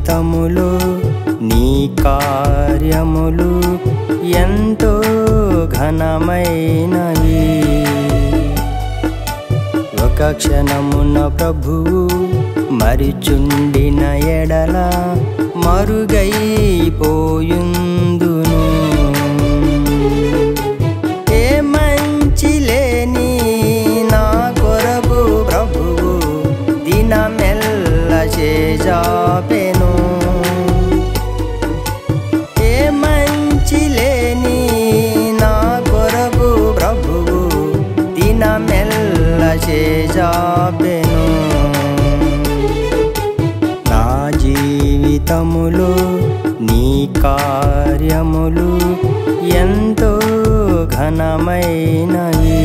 జీవితములో నీ కార్యములు ఎంతో ఘనమైనవి ఒక క్షణమున ప్రభువు మరిచుండిన ఎడల మరుగైపోయుందును ఏ మంచి లేని నా కొరకు ప్రభువు దినమెల్ల చేజాపెను ఏ మంచి లేని నా కొరకు ప్రభువు దినమెల్ల చేజాపెను నా జీవితములో నీ కార్యములు ఎంతో ఘనమైనవి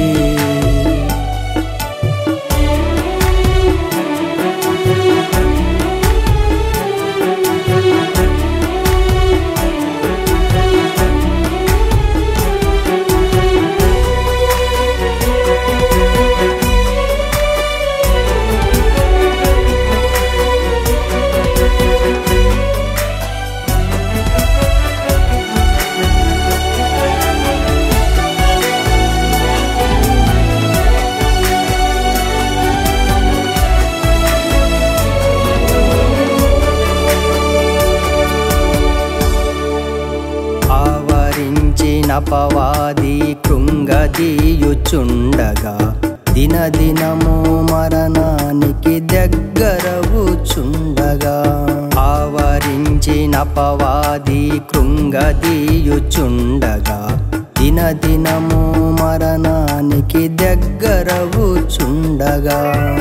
ఆవరించిన పవాది కృంగదీయుచుండగా దినదినము మరణానికి దగ్గరవుచుండగా ఆవరించిన పవాది కృంగదీయుచుండగా దినదినము మరణానికి దగ్గరవుచుండగా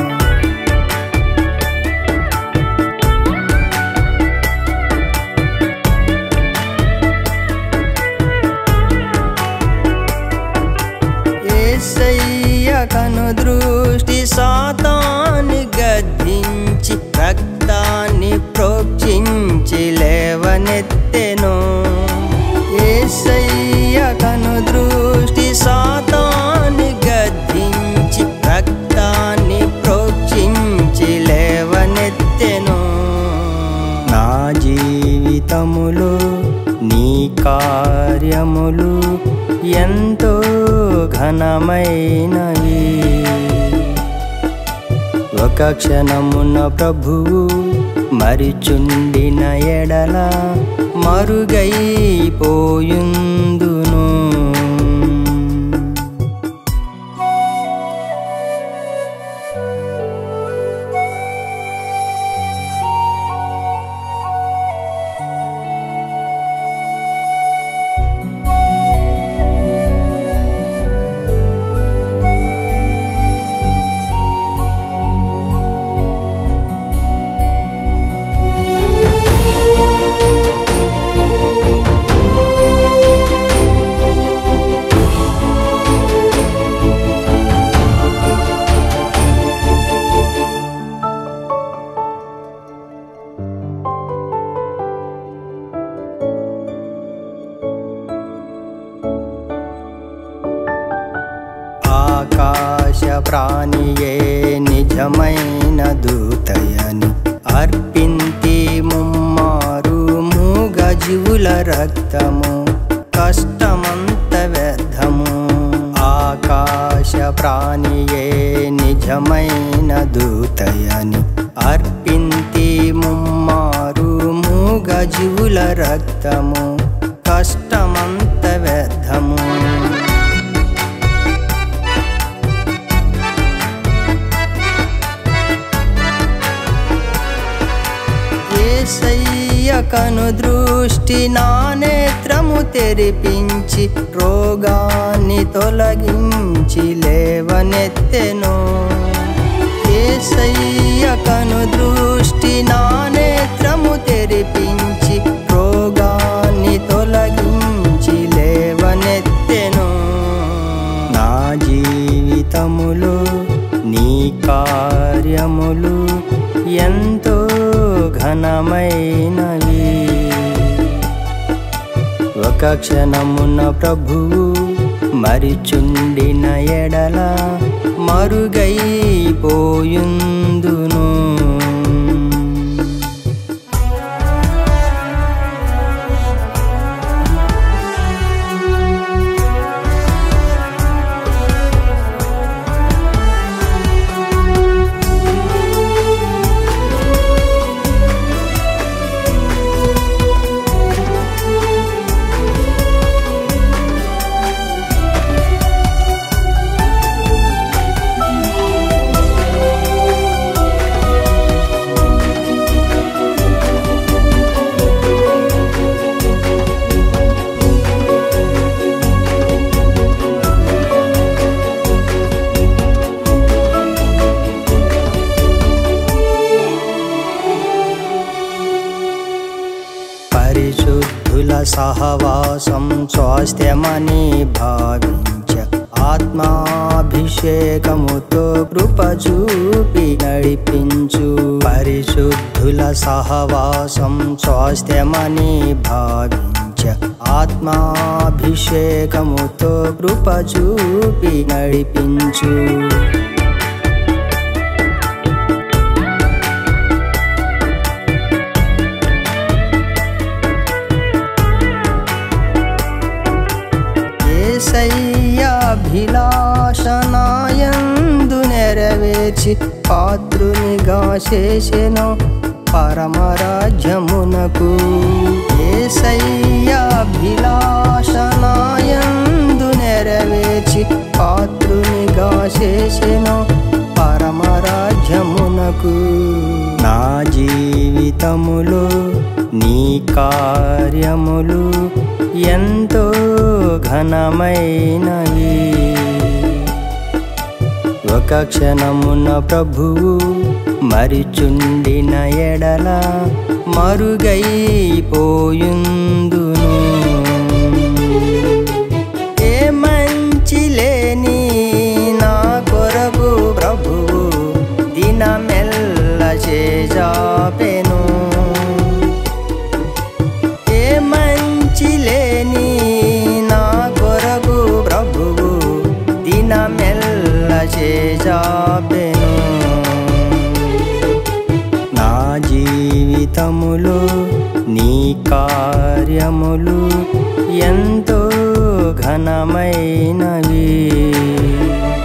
ఏసయ్య కను దృష్టి సాతాన్ని గద్దించి రక్తాన్ని ప్రోక్షించి లేవనెత్తెను ఏసయ్య కను దృష్టి సాతాన్ని గద్దించి రక్తాన్ని ప్రోక్షించి లేవనెత్తెను నా జీవితములో నీ కార్యములు ఎంతో ఘనమైనవి ఒక క్షణమున ప్రభువు మరిచుండిన ఎడల మరుగైపోయుందును ఆకాశ ప్రాణియే నిజమైన దూతయని అర్పింతి ముమ్మారు మూగ జీవుల రక్తము కష్టమంత వ్యర్థము ఆకాశ ప్రాణియే నిజమైన దూతయని అర్పింతి ముమ్మారు మూగ జీవుల రక్తము కష్టమంత వ్యర్థము ఏసయ్య కను దృష్టి నా నేత్రము తెరిపించి రోగాన్ని తొలగించి లేవనెత్తెను ఏసయ్య కను దృష్టి నా నేత్రము తెరిపించి రోగాన్ని తొలగించి లేవనెత్తెను నా జీవితములో నీ కార్యములు ఎంతో ఘనమైనవి ఒక క్షణమున ప్రభువు మరిచుండిన ఎడల మరుగైపోయుందును సహవాసం స్వాస్థ్యమని భావించ ఆత్మాభిషేకముతో కృప చూపి నడిపించు పరిశుద్ధుల సహవాసం స్వాస్థ్యమని భావించ ఆత్మాభిషేకముతో కృప చూపి నడిపించు ఏసయ్యాభిలాషనాయందు నెరవేర్చి పాత్రునిగా చేసెను పరమరాజ్యమునకు ఏసయ్యాభిలాషనాయందు నెరవేర్చి పాత్రునిగా చేసెను పరమరాజ్యమునకు నా జీవితములో నీ కార్యములు ఎంతో ఘనమైనవి ఒక క్షణమున ప్రభువు మరిచుండిన ఎడల మరుగైపోయుందును ఏ మంచి లేని నా కొరకు ప్రభువు దినమెల్ల చేజాపెను ఏ మంచి లేని నా కొరకు ప్రభువు దినమెల్ల చేజాపెను నా జీవితములో నీ కార్యములు ఎంతో ఘనమైనవి